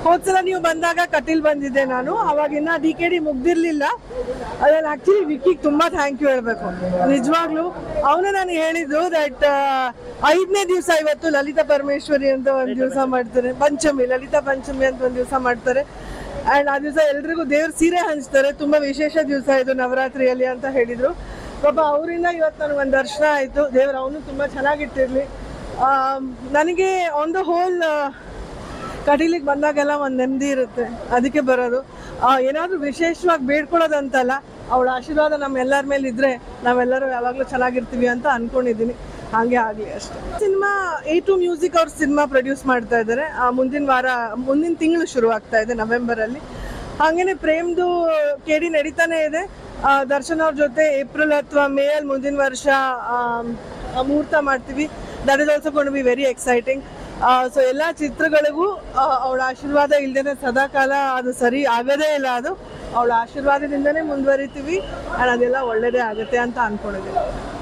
ಹೋದ್ಸಲ ನೀವು ಬಂದಾಗ ಕಟೀಲ್ ಬಂದಿದ್ದೆ ನಾನು ಅವಾಗಿನ್ನ ಡಿ ಕೆ ಡಿ ಮುಗ್ದಿರ್ಲಿಲ್ಲ ಅದ್ರಲ್ಲಿ ಆಕ್ಚುಲಿ ವಿಕ್ಕಿಗೆ ತುಂಬಾ ಥ್ಯಾಂಕ್ ಯು ಹೇಳ್ಬೇಕು ನಿಜವಾಗ್ಲೂ ಅವನು ನಾನು ಹೇಳಿದ್ದು ದಟ್ ಐದನೇ ದಿವಸ ಇವತ್ತು ಲಲಿತಾ ಪರಮೇಶ್ವರಿ ಅಂತ ಒಂದು ದಿವಸ ಮಾಡ್ತಾರೆ ಪಂಚಮಿ ಲಲಿತಾ ಪಂಚಮಿ ಅಂತ ಒಂದು ದಿವಸ ಮಾಡ್ತಾರೆ ಅಂಡ್ ಆ ದಿವಸ ಎಲ್ರಿಗೂ ದೇವ್ರ ಸೀರೆ ಹಂಚ್ತಾರೆ ತುಂಬಾ ವಿಶೇಷ ದಿವಸ ಇದು ನವರಾತ್ರಿಯಲ್ಲಿ ಅಂತ ಹೇಳಿದ್ರು ಪಾಪ ಅವರಿಂದ ಇವತ್ತು ನನಗೆ ಒಂದು ದರ್ಶನ ಆಯಿತು ದೇವ್ರು ಅವನು ತುಂಬ ಚೆನ್ನಾಗಿಟ್ಟಿರಲಿ ನನಗೆ ಆನ್ ದ ಹೋಲ್ ಕಟೀಲಿಗೆ ಬಂದಾಗೆಲ್ಲ ಒಂದು ನೆಮ್ಮದಿ ಇರುತ್ತೆ ಅದಕ್ಕೆ ಬರೋದು ಏನಾದರೂ ವಿಶೇಷವಾಗಿ ಬೇಡ್ಕೊಳ್ಳೋದಂತಲ್ಲ ಅವಳ ಆಶೀರ್ವಾದ ನಮ್ಮ ಎಲ್ಲರ ಮೇಲೆ ಇದ್ರೆ ನಾವೆಲ್ಲರೂ ಯಾವಾಗಲೂ ಚೆನ್ನಾಗಿರ್ತೀವಿ ಅಂತ ಅನ್ಕೊಂಡಿದ್ದೀನಿ ಹಾಗೆ ಆಗಲಿ ಅಷ್ಟೇ ಸಿನಿಮಾ ಎ ಟು ಮ್ಯೂಸಿಕ್ ಅವ್ರ ಸಿನಿಮಾ ಪ್ರೊಡ್ಯೂಸ್ ಮಾಡ್ತಾ ಇದ್ದಾರೆ ಆ, ಮುಂದಿನ ವಾರ ಮುಂದಿನ ತಿಂಗಳು ಶುರು ಆಗ್ತಾ ಇದೆ ನವೆಂಬರಲ್ಲಿ ಹಾಗೇನೆ ಪ್ರೇಮ್ದು ಕೇಡಿ ನಡೀತಾನೆ ಇದೆ ಆ, ದರ್ಶನ್ ಅವ್ರ ಜೊತೆ ಏಪ್ರಿಲ್ ಅಥವಾ ಮೇ ಅಲ್ಲಿ ಮುಂದಿನ ವರ್ಷ ಆಮ್, ಆ, ಮುಹೂರ್ತ ಮಾಡ್ತೀವಿ ದಟ್ ಇಸ್ ಆಲ್ಸೋ ಕೊಂಡು ಬಿ ವೆರಿ ಎಕ್ಸೈಟಿಂಗ್ ಸೊ ಎಲ್ಲ ಚಿತ್ರಗಳಿಗೂ ಅವಳ ಆಶೀರ್ವಾದ ಇಲ್ದೇನೆ ಸದಾಕಾಲ ಅದು ಸರಿ ಆಗೋದೇ ಇಲ್ಲ ಅದು ಅವಳ ಆಶೀರ್ವಾದದಿಂದನೇ ಮುಂದುವರಿತೀವಿ ಆ್ಯಂಡ್ ಅದೆಲ್ಲ ಒಳ್ಳೇದೇ ಆಗುತ್ತೆ ಅಂತ ಅನ್ಕೊಂಡಿದ್ದೀನಿ